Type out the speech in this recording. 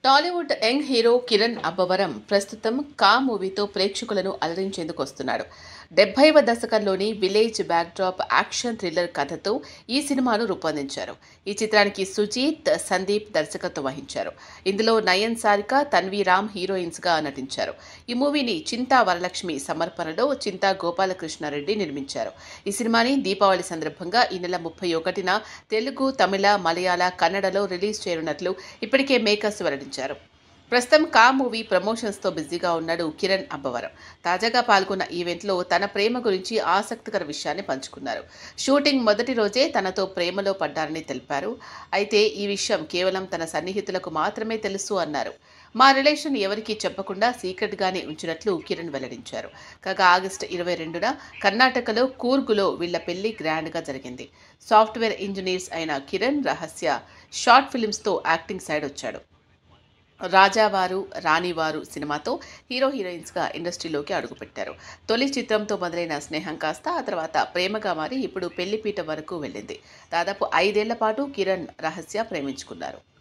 Tollywood young hero Kiran Abbavaram ప్రస్తుతం కా మూవీతో ప్రేక్షకులను అలరించేందుకు వస్తున్నాడు డెబ్బైవ దశకంలోని విలేజ్ బ్యాక్డ్రాప్ యాక్షన్ థ్రిల్లర్ కథతో ఈ సినిమాను రూపొందించారు ఈ చిత్రానికి సుజీత్ సందీప్ దర్శకత్వం వహించారు ఇందులో నయన్ సారిక తన్వీ రామ్ హీరోయిన్స్గా నటించారు ఈ మూవీని చింతా వరలక్ష్మి సమర్పణలో చింతా గోపాలకృష్ణారెడ్డి నిర్మించారు ఈ సినిమాని దీపావళి సందర్భంగా ఈ నెల ముప్పై ఒకటిన తెలుగు తమిళ మలయాళ కన్నడలో రిలీజ్ చేయనున్నట్లు ఇప్పటికే మేకర్స్ వెల్లడించారు ప్రస్తుతం కా మూవీ ప్రమోషన్స్తో బిజీగా ఉన్నాడు కిరణ్ అబ్బవరం తాజాగా పాల్గొన్న ఈవెంట్లో తన ప్రేమ గురించి ఆసక్తికర విషయాన్ని పంచుకున్నారు షూటింగ్ మొదటి రోజే తనతో ప్రేమలో పడ్డారని తెలిపారు అయితే ఈ విషయం కేవలం తన సన్నిహితులకు మాత్రమే తెలుసు అన్నారు మా రిలేషన్ ఎవరికీ చెప్పకుండా సీక్రెట్గానే ఉంచినట్లు కిరణ్ వెల్లడించారు కాగా ఆగస్టు ఇరవై రెండున కర్ణాటకలో కూర్గులో వీళ్ల పెళ్లి గ్రాండ్గా జరిగింది సాఫ్ట్వేర్ ఇంజనీర్స్ అయిన కిరణ్ రహస్య షార్ట్ ఫిల్మ్స్తో యాక్టింగ్ సైడ్ వచ్చాడు రాజావారు రాణివారు సినిమాతో హీరో హీరోయిన్స్గా ఇండస్ట్రీలోకి అడుగుపెట్టారు తొలి చిత్రంతో మొదలైన స్నేహం కాస్త ఆ తర్వాత ప్రేమగా మారి ఇప్పుడు పెళ్లిపీట వరకు వెళ్ళింది దాదాపు ఐదేళ్ల పాటు కిరణ్ రహస్య ప్రేమించుకున్నారు